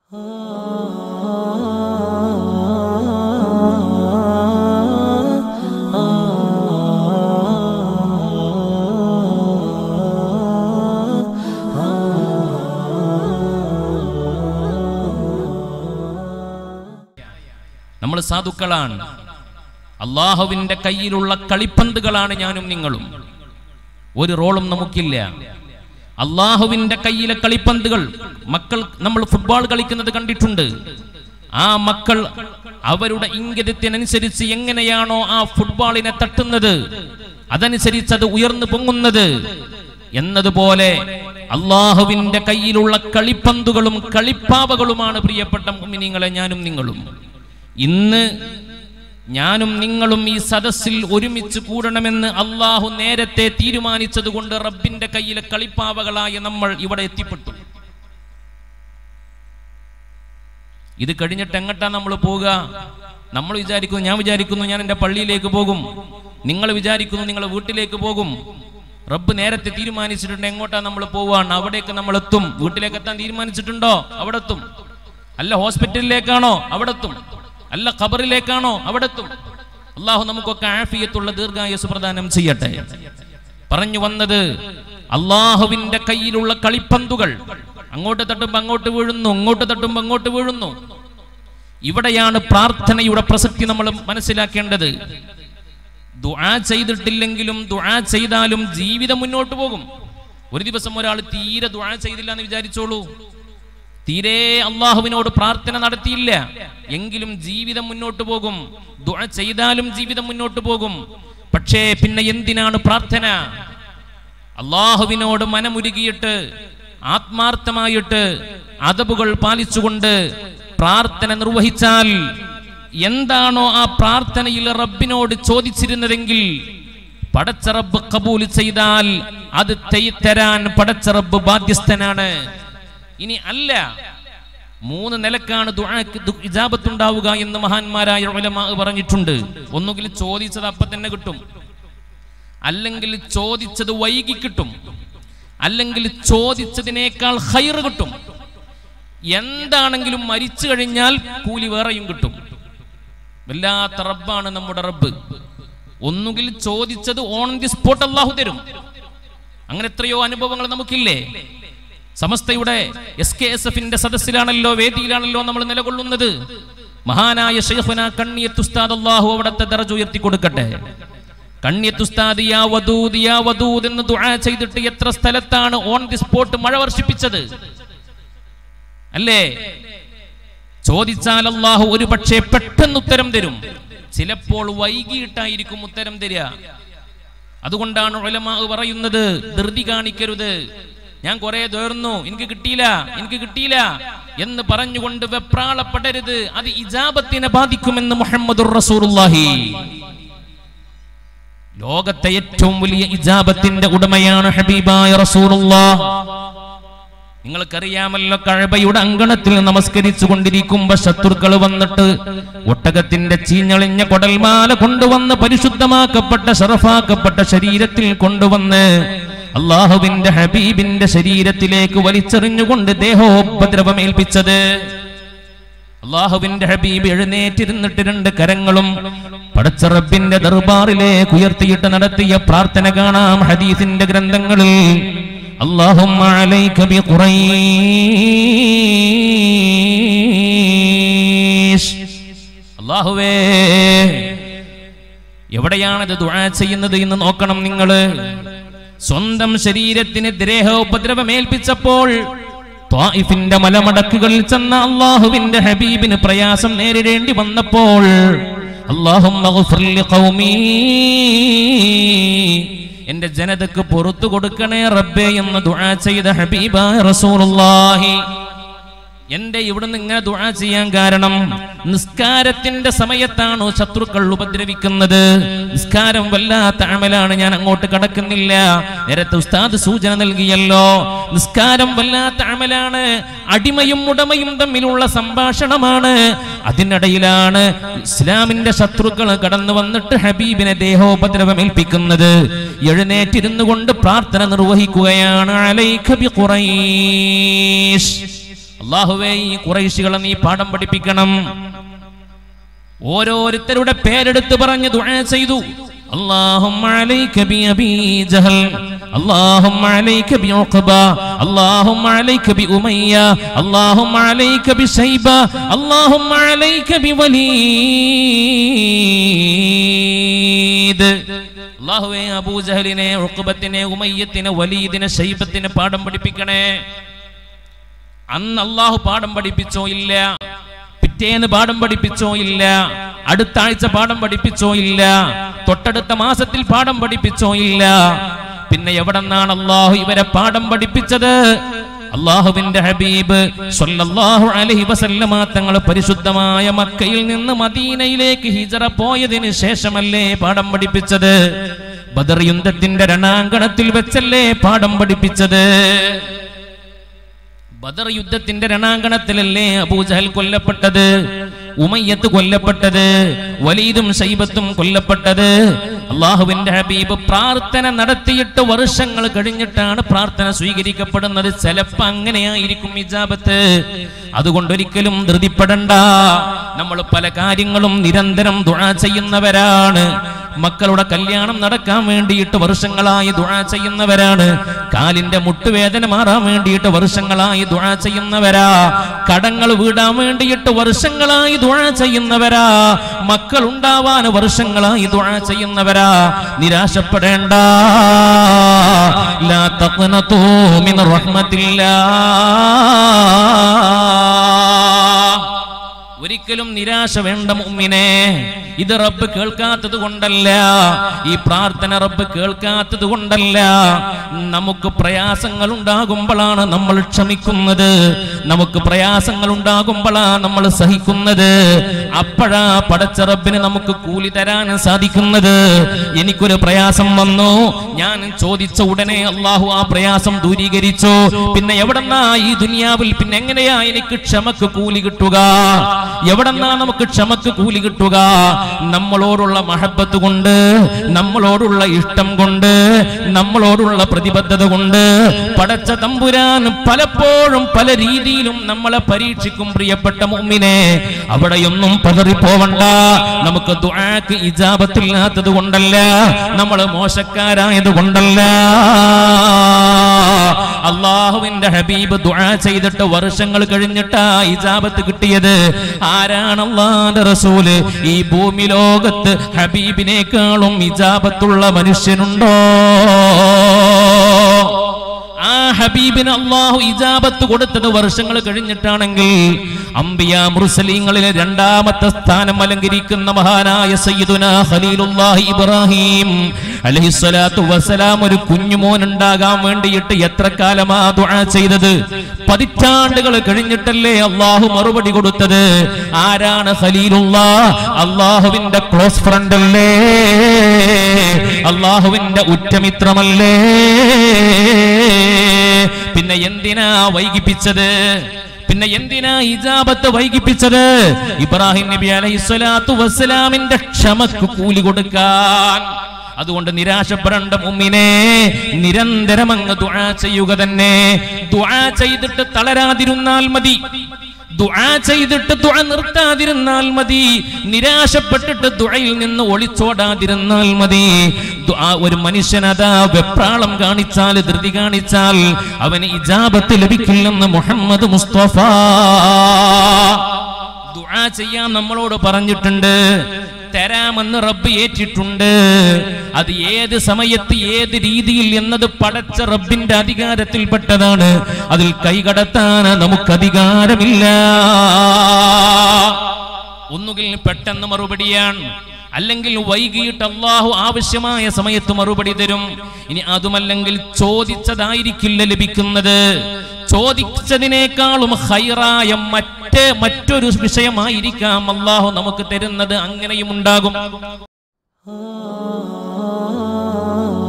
നമ്മൾ സാധുക്കളാണ് അള്ളാഹുവിന്റെ കയ്യിലുള്ള കളിപ്പന്തുകളാണ് ഞാനും നിങ്ങളും ഒരു റോളും നമുക്കില്ല അള്ളാഹുവിന്റെ കയ്യിലെ കളിപ്പന്തുകൾ മക്കൾ നമ്മൾ ഫുട്ബോൾ കളിക്കുന്നത് കണ്ടിട്ടുണ്ട് ആ മക്കൾ അവരുടെ ഇംഗിതത്തിനനുസരിച്ച് എങ്ങനെയാണോ ആ ഫുട്ബോളിനെ തട്ടുന്നത് അതനുസരിച്ച് അത് ഉയർന്നു പൊങ്ങുന്നത് എന്നതുപോലെ അള്ളാഹുവിന്റെ കയ്യിലുള്ള കളിപ്പന്തുകളും കളിപ്പാവകളുമാണ് പ്രിയപ്പെട്ട മുമിനിങ്ങളെ ഞാനും നിങ്ങളും ഇന്ന് ഞാനും നിങ്ങളും ഈ സദസ്സിൽ ഒരുമിച്ച് കൂടണമെന്ന് അള്ളാഹു നേരത്തെ തീരുമാനിച്ചതുകൊണ്ട് റബ്ബിന്റെ കയ്യിലെ കളിപ്പാവകളായ നമ്മൾ ഇവിടെ എത്തിപ്പെട്ടു ഇത് കഴിഞ്ഞിട്ട് എങ്ങട്ടാ നമ്മൾ പോവുക നമ്മൾ വിചാരിക്കുന്നു ഞാൻ വിചാരിക്കുന്നു ഞാൻ എൻ്റെ പള്ളിയിലേക്ക് പോകും നിങ്ങൾ വിചാരിക്കുന്നു നിങ്ങളെ വീട്ടിലേക്ക് പോകും റബ്ബ് നേരത്തെ തീരുമാനിച്ചിട്ടുണ്ട് എങ്ങോട്ടാ നമ്മൾ പോവാണ് അവിടേക്ക് നമ്മൾ എത്തും വീട്ടിലേക്ക് എത്താൻ തീരുമാനിച്ചിട്ടുണ്ടോ അവിടെ എത്തും അല്ല ഹോസ്പിറ്റലിലേക്കാണോ അവിടെ എത്തും അല്ല ഖബറിലേക്കാണോ അവിടെ എത്തും അള്ളാഹു നമുക്കൊക്കെ ആഫിയത്തുള്ള ദീർഘായുസ് പ്രദാനം ചെയ്യട്ടെ പറഞ്ഞു വന്നത് അള്ളാഹുവിന്റെ കയ്യിലുള്ള കളിപ്പന്തുകൾ അങ്ങോട്ട് തട്ടുമ്പോ അങ്ങോട്ട് വീഴുന്നു അങ്ങോട്ട് തട്ടുമ്പോ അങ്ങോട്ട് വീഴുന്നു ഇവിടെയാണ് പ്രാർത്ഥനയുടെ പ്രസക്തി നമ്മൾ മനസ്സിലാക്കേണ്ടത് ദുആ ചെയ്തിട്ടില്ലെങ്കിലും ദുആ ചെയ്താലും ജീവിതം മുന്നോട്ട് പോകും ഒരു ദിവസം ഒരാൾ തീരെ ദുആ ചെയ്തില്ല എന്ന് വിചാരിച്ചോളൂ തീരെ അള്ളാഹുവിനോട് പ്രാർത്ഥന നടത്തിയില്ല എങ്കിലും ജീവിതം മുന്നോട്ട് പോകും ദുആ ചെയ്താലും ജീവിതം മുന്നോട്ട് പോകും പക്ഷേ പിന്നെ എന്തിനാണ് പ്രാർത്ഥന അള്ളാഹുവിനോട് മനമുരുകിയിട്ട് ആത്മാർത്ഥമായിട്ട് അതബുകൾ പാലിച്ചുകൊണ്ട് പ്രാർത്ഥന നിർവഹിച്ചാൽ എന്താണോ ആ പ്രാർത്ഥനയിൽ റബ്ബിനോട് ചോദിച്ചിരുന്നതെങ്കിൽ പടച്ച റബ്ബ് കബൂൽ ചെയ്താൽ അത് തെയ് തരാൻ പടച്ച റബ്ബ് ബാധ്യസ്ഥനാണ് ഇനി അല്ല മൂന്ന് നിലക്കാണ് ദുആക്ക് ദു- ഇജാബത്തുണ്ടാവുക എന്ന് മഹാന്മാരായ ഉലമാ പറഞ്ഞിട്ടുണ്ട് ഒന്നുകിൽ ചോദിച്ചത് അപ്പൊ തന്നെ കിട്ടും അല്ലെങ്കിൽ ചോദിച്ചത് വൈകി കിട്ടും അല്ലെങ്കിൽ ചോദിച്ചതിനേക്കാൾ ഹൈറ് കിട്ടും എന്താണെങ്കിലും മരിച്ചു കഴിഞ്ഞാൽ കൂലി വേറെയും കിട്ടും വല്ലാത്ത റബ്ബാണ് നമ്മുടെ റബ്ബ് ഒന്നുകിൽ ചോദിച്ചത് ഓൺ ദി സ്പോട്ട് അള്ളാഹു തരും അങ്ങനെ എത്രയോ അനുഭവങ്ങൾ നമുക്കില്ലേ സമസ്തയുടെ എസ് കെ എസ് എഫിന്റെ സദസ്സിലാണല്ലോ വേദിയിലാണല്ലോ നമ്മൾ നിലകൊള്ളുന്നത് മഹാനായ ഷെയ്ഖുന കണ്ണിയത്തുസ്താദ് അള്ളാഹു അവിടത്തെ ദറജ ഉയർത്തി കൊടുക്കട്ടെ കണ്ണിയത്തുസ്താദ് യാ വദൂദ് യാ വദൂദ് എന്ന് ദുആ ചെയ്തിട്ട് എത്ര സ്ഥലത്താണ് ഓൺ ദി സ്പോട്ട് മഴ വർഷിപ്പിച്ചത് അല്ലേ ചോദിച്ചാൽ അള്ളാഹു ഒരു പക്ഷേ പെട്ടെന്ന് ഉത്തരം തരും ചിലപ്പോൾ വൈകിട്ടായിരിക്കും ഉത്തരം തരിക അതുകൊണ്ടാണ് ഉലമാ പറയുന്നത് ധൃതി കാണിക്കരുത് ഞാൻ കുറെ തോർന്നു എനിക്ക് കിട്ടിയില്ല എനിക്ക് കിട്ടിയില്ല എന്ന് പറഞ്ഞുകൊണ്ട് വെപ്രാളപ്പെടരുത് അത് ഇജാബത്തിനെ ബാധിക്കുമെന്ന് മുഹമ്മദുർ റസൂലുള്ളാഹി ലോകത്തെ ഏറ്റവും വലിയ ഇജാബത്തിന്റെ ഉടമയാണ് ഹബീബായ റസൂലുള്ളാഹ് നിങ്ങൾക്കറിയാമല്ലോ കഴബയുടെ അങ്കണത്തിൽ നമസ്കരിച്ചു കൊണ്ടിരിക്കുമ്പോ ശത്രുക്കൾ വന്നിട്ട് ഒട്ടകത്തിന്റെ ചീഞ്ഞളിഞ്ഞ കൊടൽമാല കൊണ്ടുവന്ന് പരിശുദ്ധമാക്കപ്പെട്ട ഷറഫാക്കപ്പെട്ട ശരീരത്തിൽ കൊണ്ടുവന്ന് അള്ളാഹുവിന്റെ ഹബീബിന്റെ ശരീരത്തിലേക്ക് വലിച്ചെറിഞ്ഞുകൊണ്ട് ദേഹോപദ്രവമേൽപ്പിച്ചത് അള്ളാഹുവിന്റെ ഹബീബ് എഴുന്നേറ്റിരുന്നിട്ട് രണ്ട് കരങ്ങളും പടച്ച റബ്ബിന്റെ ദർബാറിലേക്ക് ഉയർത്തിയിട്ട് നടത്തിയ പ്രാർത്ഥന കാണാം ഹദീസിന്റെ ഗ്രന്ഥങ്ങളിൽ اللهم عليك بقريش അള്ളാഹുവേ എവിടെയാണത് ദുആ ചെയ്യുന്നത് എന്ന് നോക്കണം നിങ്ങള് സ്വന്തം ശരീരത്തിന് ദ്രേഹോപദ്രവമേൽപ്പിച്ചപ്പോൾ ത്വായിഫിന്റെ മലമടക്കുകളിൽ ചെന്ന അള്ളാഹുവിന്റെ ഹബീബിന് പ്രയാസം നേരിടേണ്ടി വന്നപ്പോൾ അള്ളാഹും എന്റെ ജനതക്ക് പുറത്തു കൊടുക്കണേ റബ്ബേ എന്ന് ദുആ ചെയ്ത ഹബീബായ റസൂലുള്ളാഹി എന്റെ ഇവിടുന്ന് ഇങ്ങനെ ദുആ ചെയ്യാൻ കാരണം നിസ്കാരത്തിന്റെ സമയത്താണോ ശത്രുക്കൾ ഉപദ്രവിക്കുന്നത് നിസ്കാരം വല്ലാത്ത അമലാണ് ഞാൻ അങ്ങോട്ട് കടക്കുന്നില്ല നേരത്തെ ഉസ്താദ് സൂചന നൽകിയല്ലോ നിസ്കാരം വല്ലാത്ത അമലാണ് അടിമയും ഉടമയും തമ്മിലുള്ള സംഭാഷണമാണ് അതിനിടയിലാണ് ഇസ്ലാമിന്റെ ശത്രുക്കൾ കടന്നു വന്നിട്ട് ഹബീബിനെ ദേഹോപദ്രവം ഏൽപ്പിക്കുന്നത് എഴുന്നേറ്റിരുന്നു കൊണ്ട് പ്രാർത്ഥന നിർവഹിക്കുകയാണ് അലൈഖ ബി ഖുറൈശ് അള്ളാഹുവേ ഈ കുറൈശികളെ നീ പാഠം പഠിപ്പിക്കണം ഓരോരുത്തരുടെ പേരെടുത്ത് പറഞ്ഞ് ദുആ ചെയ്തു اللهم عليك بأبي جهل اللهم عليك بعقبة اللهم عليك بأمية اللهم عليك بشيبة اللهم عليك بوليد അള്ളാഹുവെ അബൂജഹലിനെ ഉഖബത്തിനെ ഉമയ്യത്തിനെ വലീദിനെ ഷൈബത്തിനെ പാഠം പഠിപ്പിക്കണേ അന്ന് അള്ളാഹു പാഠം പഠിപ്പിച്ചോ ഇല്ല പിറ്റേന്ന് പാഠം പഠിപ്പിച്ചോ ഇല്ല അടുത്ത ആഴ്ച പാഠം പഠിപ്പിച്ചോ ഇല്ല തൊട്ടടുത്ത മാസത്തിൽ പാഠം പഠിപ്പിച്ചോ ഇല്ല പിന്നെ എവിടെ നിന്നാണ് അള്ളാഹു ഇവരെ പാഠം പഠിപ്പിച്ചത് അള്ളാഹുവിന്റെ ഹബീബ് സ്വല്ലല്ലാഹു അലൈഹി വസല്ലമ തങ്ങൾ പരിശുദ്ധമായ മക്കയിൽ നിന്ന് മദീനയിലേക്ക് ഹിജറ പോയതിന് ശേഷമല്ലേ പാഠം പഠിപ്പിച്ചത് ബദർ യുദ്ധത്തിന്റെ രണാങ്കണത്തിൽ വെച്ചല്ലേ പാഠം പഠിപ്പിച്ചത് ബദർ യുദ്ധത്തിന്റെ രണാങ്കണത്തിലല്ലേ അബൂജഹൽ കൊല്ലപ്പെട്ടത് ഉമയ്യത്ത് കൊല്ലപ്പെട്ടത് വലീദും ശൈബത്തും കൊല്ലപ്പെട്ടത് അള്ളാഹുവിന്റെ ഹബീബ് പ്രാർത്ഥന നടത്തിയിട്ട് വർഷങ്ങൾ കഴിഞ്ഞിട്ടാണ് പ്രാർത്ഥന സ്വീകരിക്കപ്പെടുന്നത് ചിലപ്പോ അങ്ങനെയായിരിക്കും ഇജാബത്ത് അതുകൊണ്ടൊരിക്കലും ധൃതിപ്പെടണ്ട നമ്മൾ പല കാര്യങ്ങളും നിരന്തരം ദുആ ചെയ്യുന്നവരാണ് മക്കളുടെ കല്യാണം നടക്കാൻ വേണ്ടിയിട്ട് വർഷങ്ങളായി ദുആ ചെയ്യുന്നവരാണ് കാലിന്റെ മുട്ടുവേദന മാറാൻ വേണ്ടിയിട്ട് വർഷങ്ങളായി ദുആ ചെയ്യുന്നവരാ കടങ്ങൾ വീടാൻ വേണ്ടിയിട്ട് വർഷങ്ങളായി ദുആ ചെയ്യുന്നവരാ മക്കൾ ഉണ്ടാവാൻ വർഷങ്ങളായി ദുആ ചെയ്യുന്നവരാ നിരാശപ്പെടേണ്ട ലാ തഖ്നതൂ മിൻ റഹ്മത്തില്ലാ ഒരിക്കലും നിരാശ വേണ്ട മുമ്മിനെ ഇത് റബ്ബ് കേൾക്കാത്തത് കൊണ്ടല്ല ഈ പ്രാർത്ഥന റബ്ബ് കേൾക്കാത്തത് കൊണ്ടല്ല നമുക്ക് പ്രയാസങ്ങൾ ഉണ്ടാകുമ്പോഴാണ് നമ്മൾ ക്ഷമിക്കുന്നത് നമുക്ക് പ്രയാസങ്ങൾ ഉണ്ടാകുമ്പോഴാണ് നമ്മൾ സഹിക്കുന്നത് അപ്പോഴാ പടച്ച റബ്ബിന് നമുക്ക് കൂലി തരാൻ സാധിക്കുന്നത് എനിക്കൊരു പ്രയാസം വന്നു ഞാൻ ചോദിച്ച ഉടനെ അള്ളാഹു ആ പ്രയാസം ദൂരീകരിച്ചു പിന്നെ എവിടെന്നാ ഈ ദുനിയാവിൽ പിന്നെ എങ്ങനെയാ എനിക്ക് ക്ഷമക്ക് കൂലി കിട്ടുക എവിടെന്നാ നമുക്ക് ക്ഷമക്ക് കൂലി കിട്ടുക നമ്മളോടുള്ള മഹബത്ത് കൊണ്ട് നമ്മളോടുള്ള ഇഷ്ടം കൊണ്ട് നമ്മളോടുള്ള പ്രതിബദ്ധത കൊണ്ട് പടച്ച തമ്പുരാൻ പലപ്പോഴും പല രീതിയിലും നമ്മളെ പരീക്ഷിക്കും പ്രിയപ്പെട്ട മുമ്മിനെ അവിടെയൊന്നും പതറിപ്പോവണ്ട നമുക്ക് ദുആക്ക് ഇജാബത്തില്ലാത്തത് കൊണ്ടല്ല നമ്മൾ മോശക്കാരായത് കൊണ്ടല്ല അള്ളാഹുവിന്റെ ഹബീബ് ദുആ ചെയ്തിട്ട് വർഷങ്ങൾ കഴിഞ്ഞിട്ടാ ഇജാബത്ത് കിട്ടിയത് ആരാണ് അള്ളാന്റെ റസൂല് ഈ ഭൂമി ലോകത്ത് ഹബീബിനേക്കാളും ഇജാബത്തുള്ള മനുഷ്യനുണ്ടോ ആ ഹബീബിന് അള്ളാഹു ഇജാബത്ത് കൊടുത്തത് വർഷങ്ങൾ കഴിഞ്ഞിട്ടാണെങ്കിൽ അംബിയ മുർസലീങ്ങളിലെ രണ്ടാമത്തെ സ്ഥാനം അലങ്കരിക്കുന്ന മഹാനായ സയ്യിദുന ഖലീലുല്ലാഹി ഇബ്രാഹിം അലൈഹിസ്സലാത്തു വസ്സലാം ഒരു കുഞ്ഞുമോൻ ഉണ്ടാകാൻ വേണ്ടിയിട്ട് എത്ര കാലമാ ദുആ ചെയ്തത് പതിറ്റാണ്ടുകൾ കഴിഞ്ഞിട്ടല്ലേ അള്ളാഹു മറുപടി കൊടുത്തത് ആരാണ് ഖലീലുള്ള അള്ളാഹുവിന്റെ ക്ലോസ് ഫ്രണ്ട് അല്ലേ അള്ളാഹുവിന്റെ ഉറ്റമിത്രമല്ലേ പിന്നെ എന്തിനാ വൈകിപ്പിച്ചത് പിന്നെ എന്തിനാ ഇജാബത്ത് വൈകിപ്പിച്ചത് ഇബ്രാഹിം നബി അലൈഹി സ്വലാത്തു വസ്സലാമിന്റെ ക്ഷമക്ക് കൂലി കൊടുക്കാൻ അതുകൊണ്ട് നിരാശപ്പെടേണ്ട മുമ്മിനെ നിരന്തരം അങ്ങ് ദുആ ചെയ്യുക തന്നെ ദുആ ചെയ്തിട്ട് തളരാതിരുന്നാൽ മതി ദുആ ചെയ്തിട്ട് ദുആ നിർത്താതിരുന്നാൽ മതി നിരാശപ്പെട്ടിട്ട് ദുആയിൽ നിന്ന് ഒളിച്ചോടാതിരുന്നാൽ മതി ദുആ ഒരു മനുഷ്യനതാ വെപ്രാളം കാണിച്ചാൽ ധൃതി കാണിച്ചാൽ അവന് ഇജാബത്ത് ലഭിക്കില്ലെന്ന് മുഹമ്മദ് മുസ്തഫ ദുആ ചെയ്യാൻ നമ്മളോട് പറഞ്ഞിട്ടുണ്ട് തരാമെന്ന് റബ്ബ് ഏറ്റിട്ടുണ്ട് അത് ഏത് സമയത്ത് ഏത് രീതിയിൽ എന്നത് പടച്ച റബ്ബിന്റെ അധികാരത്തിൽപ്പെട്ടതാണ് അതിൽ കൈകടത്താൻ നമുക്ക് അധികാരമില്ല ഒന്നുകിൽ പെട്ടെന്ന് മറുപടിയാണ് അല്ലെങ്കിൽ വൈകിട്ട് അള്ളാഹു ആവശ്യമായ സമയത്ത് മറുപടി തരും ഇനി അതുമല്ലെങ്കിൽ ചോദിച്ചതായിരിക്കില്ല ലഭിക്കുന്നത് ചോദിച്ചതിനേക്കാളും ഹൈറായ മറ്റ് മറ്റൊരു വിഷയമായിരിക്കാം അള്ളാഹു നമുക്ക് തരുന്നത് അങ്ങനെയും ഉണ്ടാകും ah